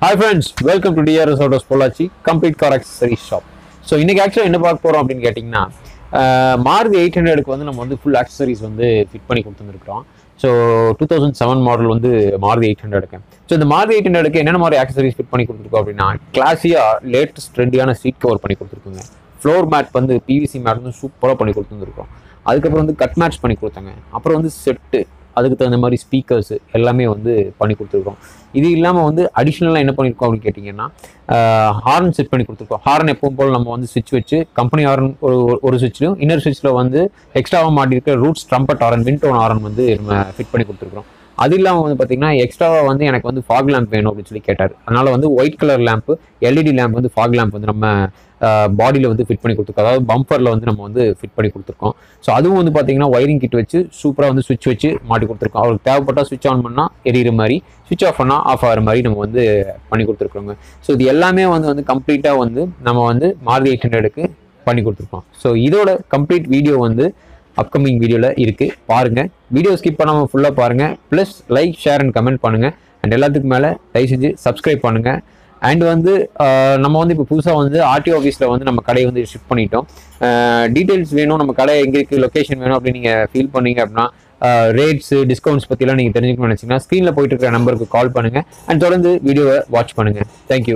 hi friends welcome to TRS autos Pollachi complete car accessories shop so இன்னைக்கு ஆக்சுவலாக என்ன பார்க்க போகிறோம் அப்படின்னு கேட்டிங்கன்னா ஆஹ், மாருதி எயிட் ஹண்ட்ரடுக்கு வந்து நம்ம வந்து ஃபுல் அக்சசரிஸ் வந்து ஃபிட் பண்ணி கொடுத்துருக்குறோம் so two thousand seven model வந்து மாருதி எயிட் ஹண்ட்ரடுக்கு ஸோ இந்த மாருதி எயிட் ஹண்ட்ரடுக்கு என்னென்ன மாதிரி அக்சசரிஸ் ஃபிட் பண்ணி கொடுத்துருக்கோம் அப்படின்னா கிளாஸியாக லேட்டஸ்ட் ட்ரெண்டியான சீட் கவர் பண்ணி கொடுத்துருக்குங்க ஃப்ளோர் மேட் வந்து பிவிசி மேட் வந்து சூப்பராக பண்ணி கொடுத்துருக்கோம் அதுக்கப்புறம் வந்து கட் மேட்ச் பண்ணி கொடுத்தாங்க அப்புறம் வந்து செட்டு அதுக்கு தகுந்த மாதிரி ஸ்பீக்கர்ஸ் எல்லாமே வந்து பண்ணி கொடுத்துருக்கோம் இது இல்லாமல் வந்து அடிஷ்னலாக என்ன பண்ணியிருக்கோம் அப்படின்னு கேட்டிங்கன்னா ஹார்ன் செட் பண்ணி கொடுத்துருக்கோம் ஹார்ன் எப்பவும் போல் நம்ம வந்து ஸ்விட்ச் வச்சு கம்பெனி ஹார்ன் ஒரு ஒரு- ஒரு ஸ்விட்ச்லையும் இன்னொரு ஸ்விட்ச்சில் வந்து எக்ஸ்ட்ராவாக மாட்டியிருக்க Roots trumpet horn windtone horn வந்து நம்ம ஃபிட் பண்ணி கொடுத்துருக்கோம் அது இல்லாமல் வந்து பார்த்தீங்கன்னா எக்ஸ்ட்ராவாக வந்து எனக்கு வந்து ஃபாக் லேம்ப் வேணும் அப்படின்னு சொல்லி கேட்டார் அதனால வந்து white colour lamp LED lamp வந்து ஃபாக் லேம்ப் வந்து நம்ம பாடியில் வந்து ஃபிட் பண்ணி கொடுத்துருக்கோம் அதாவது பம்பரில் வந்து நம்ம வந்து ஃபிட் பண்ணி கொடுத்துருக்கோம் ஸோ அதுவும் வந்து பார்த்தீங்கன்னா ஒயரிங் கிட் வச்சு சூப்பராக வந்து சுவிட்ச் வச்சு மாட்டி கொடுத்துருக்கோம் அவருக்கு தேவைப்பட்டால் சுவிட்ச் ஆன் பண்ணால் எரியிற மாதிரி சுவிட்ச் ஆஃப் பண்ணால் ஆஃப் ஆகிற மாதிரி நம்ம வந்து பண்ணி கொடுத்துருக்குறோங்க ஸோ இது எல்லாமே வந்து வந்து கம்ப்ளீட்டாக வந்து நம்ம வந்து மாருதி எயிட் ஹண்ட்ரடுக்கு பண்ணி கொடுத்துருக்கோம் ஸோ இதோட கம்ப்ளீட் வீடியோ வந்து அப்கமிங் வீடியோவில் இருக்குது பாருங்கள் வீடியோ ஸ்கிப் பண்ணாமல் ஃபுல்லாக பாருங்கள் plus like share and comment பண்ணுங்கள் அண்ட் எல்லாத்துக்கும் மேலே தயவு செஞ்சு சப்ஸ்கிரைப் பண்ணுங்கள் அண்ட் வந்து ஆஹ், நம்ம வந்து இப்போ புதுசாக வந்து ஆர்டிஓ ஆஃபீஸில் வந்து நம்ம கடையை வந்து ஷிஃப்ட் பண்ணிட்டோம் டீட்டெயில்ஸ் வேணும் நம்ம கடை எங்கே இருக்குது லொக்கேஷன் வேணும் அப்படின்னு நீங்கள் ஃபீல் பண்ணீங்க அப்படின்னா ரேட்ஸு டிஸ்கவுண்ட்ஸ் பற்றிலாம் நீங்கள் தெரிஞ்சுக்கணும்னு நினச்சிங்கன்னா ஸ்க்ரீனில் போயிட்டு இருக்கிற நம்பருக்கு கால் பண்ணுங்கள் அண்ட் தொடர்ந்து வீடியோவை வாட்ச் பண்ணுங்கள் தேங்க்யூ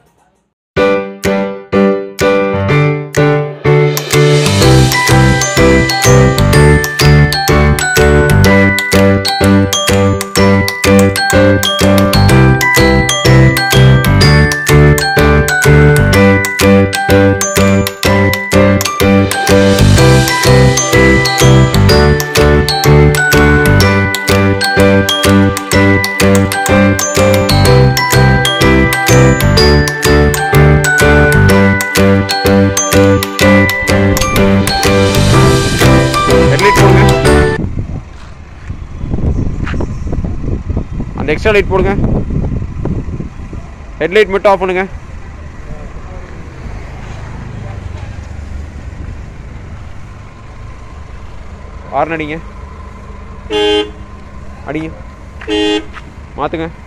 ஹெட்லைட் போடுங்க அந்த எக்ஸ்ட்ரா லைட் போடுங்க ஹெட்லைட் மட்டும் ஆஃப் பண்ணுங்க ஹார்ன் அடிங்க அடிங்க மாற்றுங்க